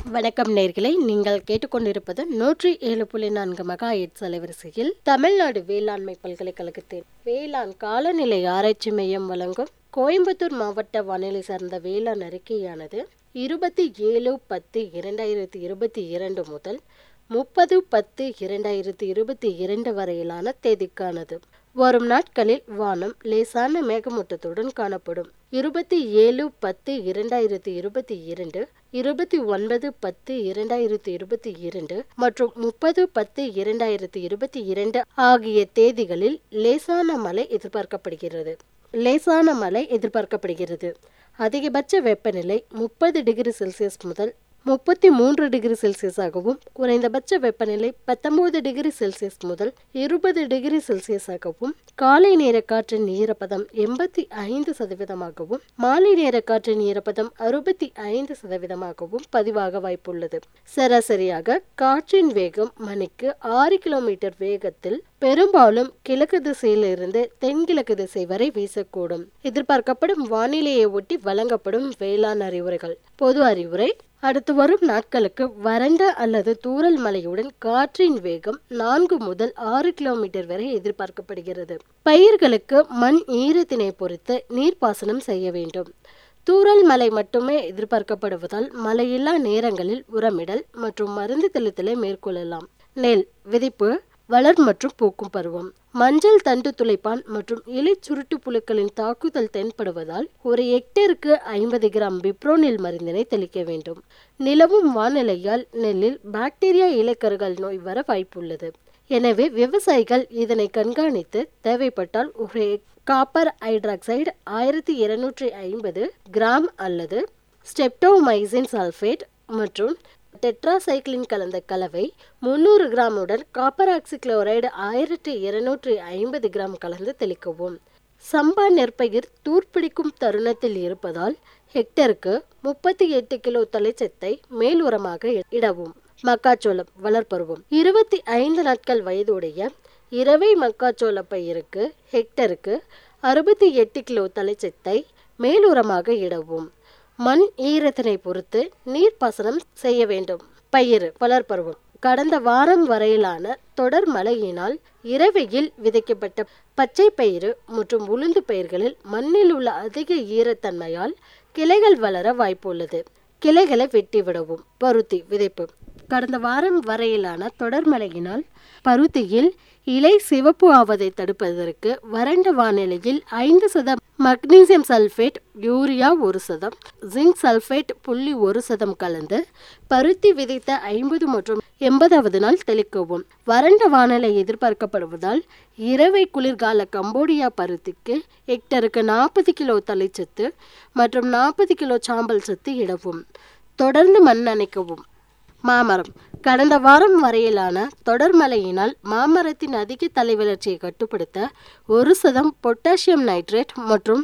வணக்கம் நேர்களை நீங்கள் கேட்டுக்கொண்டிருப்பது நூற்றி ஏழு புள்ளி நான்கு மெகா எட்ஸ் அலைவரிசையில் தமிழ்நாடு வேளாண்மை பல்கலைக்கழகத்தின் வேளாண் காலநிலை ஆராய்ச்சி மையம் வழங்கும் கோயம்புத்தூர் மாவட்ட வானிலை சார்ந்த வேளாண் அறிக்கையானது இருபத்தி ஏழு பத்து இரண்டாயிரத்தி இருபத்தி இரண்டு முதல் முப்பது பத்து இரண்டாயிரத்தி இருபத்தி இரண்டு வரையிலான தேதிக்கானது வரும் நாட்களில் வானம் லேசான மேகமூட்டத்துடன் காணப்படும் இருபத்தி ஏழு பத்து இரண்டாயிரத்தி இருபத்தி இரண்டு இருபத்தி ஒன்பது பத்து இரண்டாயிரத்தி இருபத்தி இரண்டு மற்றும் முப்பது பத்து இரண்டாயிரத்தி இருபத்தி இரண்டு ஆகிய தேதிகளில் லேசான மழை எதிர்பார்க்கப்படுகிறது லேசான மழை எதிர்பார்க்கப்படுகிறது அதிகபட்ச வெப்பநிலை முப்பது டிகிரி செல்சியஸ் முதல் முப்பத்தி மூன்று டிகிரி செல்சியஸாகவும் குறைந்தபட்ச வெப்பநிலை பத்தொன்பது டிகிரி செல்சியஸ் முதல் இருபது டிகிரி செல்சியஸாகவும் காலை நேர காற்றின் ஈரப்பதம் எண்பத்தி ஐந்து சதவீதமாகவும் மாலை நேர காற்றின் ஈரப்பதம் அறுபத்தி ஐந்து சதவீதமாகவும் பதிவாக வாய்ப்புள்ளது சராசரியாக காற்றின் வேகம் மணிக்கு ஆறு கிலோமீட்டர் வேகத்தில் பெரும்பாலும் கிழக்கு திசையிலிருந்து தென்கிழக்கு திசை வரை வீசக்கூடும் எதிர்பார்க்கப்படும் வானிலையை ஒட்டி வழங்கப்படும் வேளாண் அறிவுரைகள் பொது அறிவுரை அடுத்து வரும் நாட்களுக்கு வறண்ட அல்லது தூறல் மழையுடன் காற்றின் வேகம் நான்கு முதல் ஆறு கிலோமீட்டர் வரை எதிர்பார்க்கப்படுகிறது பயிர்களுக்கு மண் ஈரத்தினை பொறுத்து நீர்ப்பாசனம் செய்ய வேண்டும் தூறல் மழை மட்டுமே எதிர்பார்க்கப்படுவதால் மழையில்லா நேரங்களில் உரமிடல் மற்றும் மருந்து தெளித்தலை மேற்கொள்ளலாம் நெல் விதைப்பு வளர் மற்றும் பூக்கும் பருவம் மஞ்சள் தண்டு துளைப்பான் மற்றும் இலை சுருட்டு புழுக்களின் தாக்குதல் தென்படுவதால் ஒரு ஹெக்டேருக்கு ஐம்பது கிராம் பிப்ரோனில் மருந்தினை தெளிக்க வேண்டும் நிலவும் வானிலையால் நெல்லில் பாக்டீரியா இலைக்கருகள் நோய் வர வாய்ப்புள்ளது எனவே விவசாயிகள் இதனை கண்காணித்து தேவைப்பட்டால் ஒரு காப்பர் ஹைட்ராக்சைடு ஆயிரத்தி இருநூற்றி ஐம்பது கிராம் அல்லது ஸ்டெப்டோமைசின் சல்ஃபேட் மற்றும் டெட்ராசைக்ளின் கலந்த கலவை முந்நூறு கிராமுடன் காப்பர் ஆக்சிக்ளோரைடு ஆயிரத்தி இருநூற்றி ஐம்பது கிராம் கலந்து தெளிக்கவும் சம்பா நெற்பயிர் தூர்ப்பிடிக்கும் தருணத்தில் இருப்பதால் ஹெக்டருக்கு முப்பத்தி எட்டு கிலோ தலைச்சத்தை மேல் உரமாக இடவும் மக்காச்சோளம் வளர்ப்பருவம் இருபத்தி ஐந்து நாட்கள் வயதுடைய இரவை மக்காச்சோள பயிருக்கு ஹெக்டருக்கு அறுபத்தி எட்டு கிலோ தலைச்சத்தை மேலுரமாக இடவும் மண் ஈரத்தினை பொறுத்து நீர்ப்பாசனம் செய்ய வேண்டும் பயிர் வளர்ப்பருவம் கடந்த வாரம் வரையிலான தொடர் மழையினால் இரவையில் விதைக்கப்பட்ட பச்சை பயிறு மற்றும் உளுந்து பயிர்களில் மண்ணில் உள்ள அதிக ஈரத்தன்மையால் கிளைகள் வளர வாய்ப்புள்ளது கிளைகளை வெட்டிவிடவும் பருத்தி விதைப்பு கடந்த வாரம் வரையிலான தொடர் மழையினால் பருத்தியில் இலை சிவப்பு ஆவதை தடுப்பதற்கு வறண்ட வானிலையில் ஐந்து சதம் மக்னீசியம் சல்ஃபேட் யூரியா ஒரு சதம் ஜிங்க் சல்ஃபேட் புள்ளி ஒரு சதம் கலந்து பருத்தி விதைத்த ஐம்பது மற்றும் எண்பதாவது நாள் தெளிக்கவும் வறண்ட வானிலை எதிர்பார்க்கப்படுவதால் இரவை குளிர்கால கம்போடியா பருத்திக்கு ஹெக்டருக்கு நாற்பது கிலோ தலைச்சத்து மற்றும் நாற்பது கிலோ சாம்பல் சத்து இடவும் தொடர்ந்து மண் அணைக்கவும் மாமரம் கடந்த வாரம் வரையிலான தொடர் மழையினால் மாமரத்தின் அதிக தலைவளர்ச்சியை கட்டுப்படுத்த ஒரு சதம் பொட்டாசியம் நைட்ரேட் மற்றும்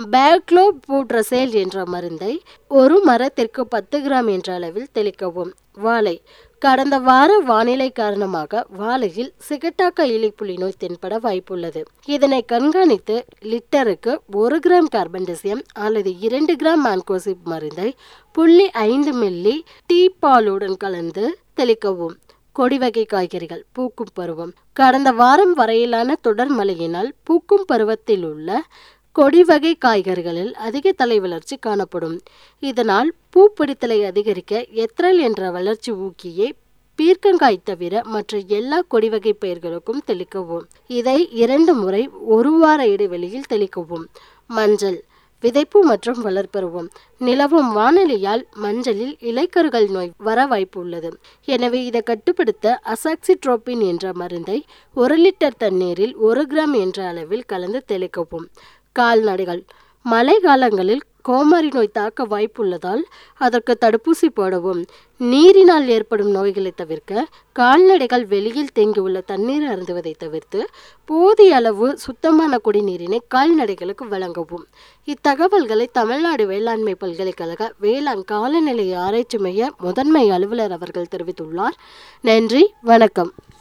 பேக்லோபூட்ரசேல் என்ற மருந்தை ஒரு மரத்திற்கு பத்து கிராம் என்ற அளவில் தெளிக்கவும் வாழை கடந்த வார வானிலை காரணமாக வாழையில் சிகட்டாக்க இலைப்புலி நோய் தென்பட வாய்ப்புள்ளது இதனை கண்காணித்து லிட்டருக்கு ஒரு கிராம் கார்பன்டசியம் அல்லது இரண்டு கிராம் மான்கோசிப் மருந்தை புள்ளி ஐந்து மில்லி டீ பாலுடன் கலந்து தெளிக்கவும் கொடி வகை காய்கறிகள் பூக்கும் பருவம் கடந்த வாரம் வரையிலான தொடர் மழையினால் பூக்கும் பருவத்தில் உள்ள கொடி வகை காய்கறிகளில் அதிக தலை வளர்ச்சி காணப்படும் இதனால் பூப்பிடித்தலை அதிகரிக்க எத்ரல் என்ற வளர்ச்சி ஊக்கியை பீர்க்கங்காய் தவிர மற்ற எல்லா கொடி வகை பயிர்களுக்கும் தெளிக்கவும் இதை இரண்டு முறை ஒரு வார இடைவெளியில் தெளிக்கவும் மஞ்சள் விதைப்பு மற்றும் வளர்ப்பருவம் நிலவும் வானிலையால் மஞ்சளில் இலைக்கருகள் நோய் வர வாய்ப்பு உள்ளது எனவே இதை கட்டுப்படுத்த அசாக்சிட்ரோபின் என்ற மருந்தை ஒரு லிட்டர் தண்ணீரில் ஒரு கிராம் என்ற அளவில் கலந்து தெளிக்கவும் கால்நடைகள் மழை காலங்களில் கோமாரி நோய் தாக்க வாய்ப்புள்ளதால் அதற்கு தடுப்பூசி போடவும் நீரினால் ஏற்படும் நோய்களை தவிர்க்க கால்நடைகள் வெளியில் தேங்கியுள்ள தண்ணீர் அருந்துவதை தவிர்த்து போதிய அளவு சுத்தமான குடிநீரினை கால்நடைகளுக்கு வழங்கவும் இத்தகவல்களை தமிழ்நாடு வேளாண்மை பல்கலைக்கழக வேளாண் காலநிலை ஆராய்ச்சி மைய முதன்மை அலுவலர் அவர்கள் தெரிவித்துள்ளார் நன்றி வணக்கம்